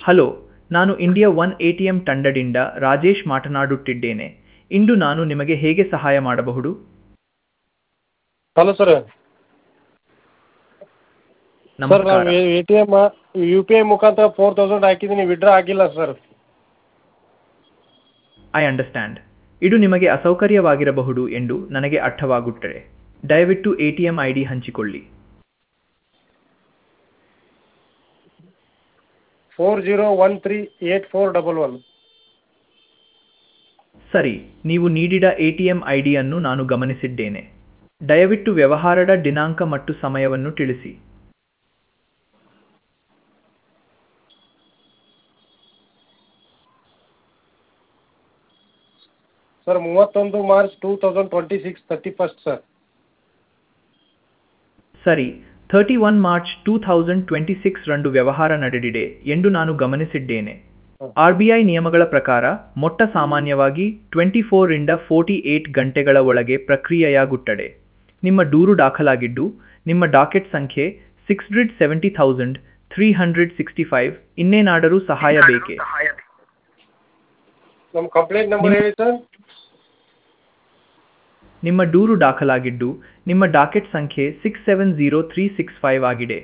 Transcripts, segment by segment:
Hello ನಾನು India One A T M ತಂಡದಿಂದ ರಾಜೇಶ್ ಮಾತನಾಡುತ್ತಿದ್ದೇನೆ ಇಂದು ನಾನು ನಿಮಗೆ ಹೇಗೆ ಸಹಾಯ ಮಾಡಬಹುದು ಹಲೋ ಸರ್ ಸರ್ ನಮಸ್ಕಾರ ನಾವು A T M U P I ಮುಖಾಂತರ ಫೋರ್ ತೌಸಂಡ್ ಹಾಕಿದ್ದೀನಿ ವಿಡ್ರಾ ಆಗಿಲ್ಲ ಸರ್ ಐ ಅಂಡರ್ಸ್ಟ್ಯಾಂಡ್ ಇದು ನಿಮಗೆ ಅಸೌಕರ್ಯವಾಗಿರಬಹುದು ಎಂದು ನನಗೆ ಅರ್ಥವಾಗುತ್ತದೆ ದಯವಿಟ್ಟು A T M I D ಹಂಚಿಕೊಳ್ಳಿ four zero one three eight four double one ಸರಿ ನೀವು ನೀಡಿದ ಎ ಟಿ ಎಂ ಐ ಡಿಯನ್ನು ನಾನು ಗಮನಿಸಿದ್ದೇನೆ ದಯವಿಟ್ಟು ವ್ಯವಹಾರದ ದಿನಾಂಕ ಮತ್ತು ಸಮಯವನ್ನು ತಿಳಿಸಿ ಸರ್ ಮೂವತ್ತೊಂದು March two thousand twenty six thirty first sir ಸರಿ thirty one March two thousand twenty six ರಂದು ವ್ಯವಹಾರ ನಡೆದಿದೆ ಎಂದು ನಾನು ಗಮನಿಸಿದ್ದೇನೆ ಆರ್ ಬಿ ಐ ನಿಯಮಗಳ ಪ್ರಕಾರ ಮೊಟ್ಟ ಸಾಮಾನ್ಯವಾಗಿ ಟ್ವೆಂಟಿ ಫೋರಿಂದ ಫೋರ್ಟಿ ಏಟ್ ಗಂಟೆಗಳ ಒಳಗೆ ಪ್ರಕ್ರಿಯೆಯಾಗುತ್ತದೆ ನಿಮ್ಮ ದೂರು ದಾಖಲಾಗಿದ್ದು ನಿಮ್ಮ ಡಾಕೆಟ್ ಸಂಖ್ಯೆ six hundred seventy thousand three hundred sixty five ಇನ್ನೇನಾದರೂ ಸಹಾಯ ಬೇಕೇ ನಮ್ಮ ಕಂಪ್ಲೇಂಟ್ ನಂಬರ್ ಹೇಳಿ ಸರ್ ನಿಮ್ಮ ದೂರು ದಾಖಲಾಗಿದ್ದು ನಿಮ್ಮ ಡಾಕೆಟ್ ಸಂಖ್ಯೆ six seven zero three six five ಆಗಿದೆ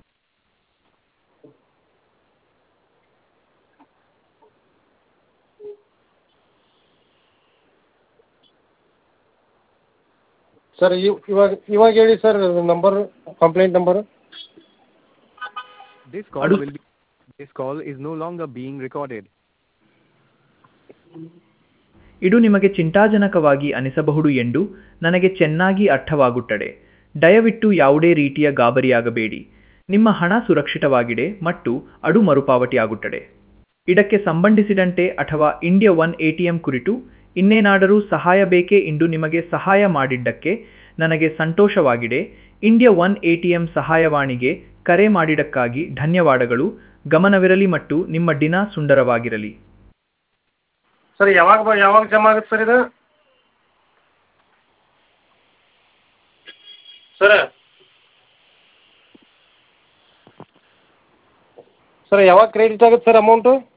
ಸರ್ ಇವಾಗ ಇವಾಗ ಹೇಳಿ sir number complaint number This call Adu- will be. This call is no longer being recorded. ಇದು ನಿಮಗೆ ಚಿಂತಾಜನಕವಾಗಿ ಅನಿಸಬಹುದು ಎಂದು ನನಗೆ ಚೆನ್ನಾಗಿ ಅರ್ಥವಾಗುತ್ತದೆ ದಯವಿಟ್ಟು ಯಾವುದೇ ರೀತಿಯ ಗಾಬರಿಯಾಗಬೇಡಿ ನಿಮ್ಮ ಹಣ ಸುರಕ್ಷಿತವಾಗಿದೆ ಮತ್ತು ಅದು ಮರುಪಾವತಿಯಾಗುತ್ತದೆ ಇದಕ್ಕೆ ಸಂಬಂಧಿಸಿದಂತೆ ಅಥವಾ India One A T M ಕುರಿತು ಇನ್ನೇನಾದರೂ ಸಹಾಯ ಬೇಕೇ ಎಂದು ನಿಮಗೆ ಸಹಾಯ ಮಾಡಿದ್ದಕ್ಕೆ ನನಗೆ ಸಂತೋಷವಾಗಿದೆ India One A T M ಸಹಾಯವಾಣಿಗೆ ಕರೆ ಮಾಡಿದ್ದಕ್ಕಾಗಿ ಧನ್ಯವಾದಗಳು ಗಮನವಿರಲಿ ಮತ್ತು ನಿಮ್ಮ ದಿನ ಸುಂದರವಾಗಿರಲಿ ಸರ್ ಯಾವಾಗ ಬ- ಯಾವಾಗ ಜಮಾ ಆಗುತ್ತೆ ಸರ್ ಇದು ಸರ್ ಸರ್ ಯಾವಾಗ ಕ್ರೆಡಿಟ್ ಆಗುತ್ತೆ ಸರ್ ಅಮೌಂಟು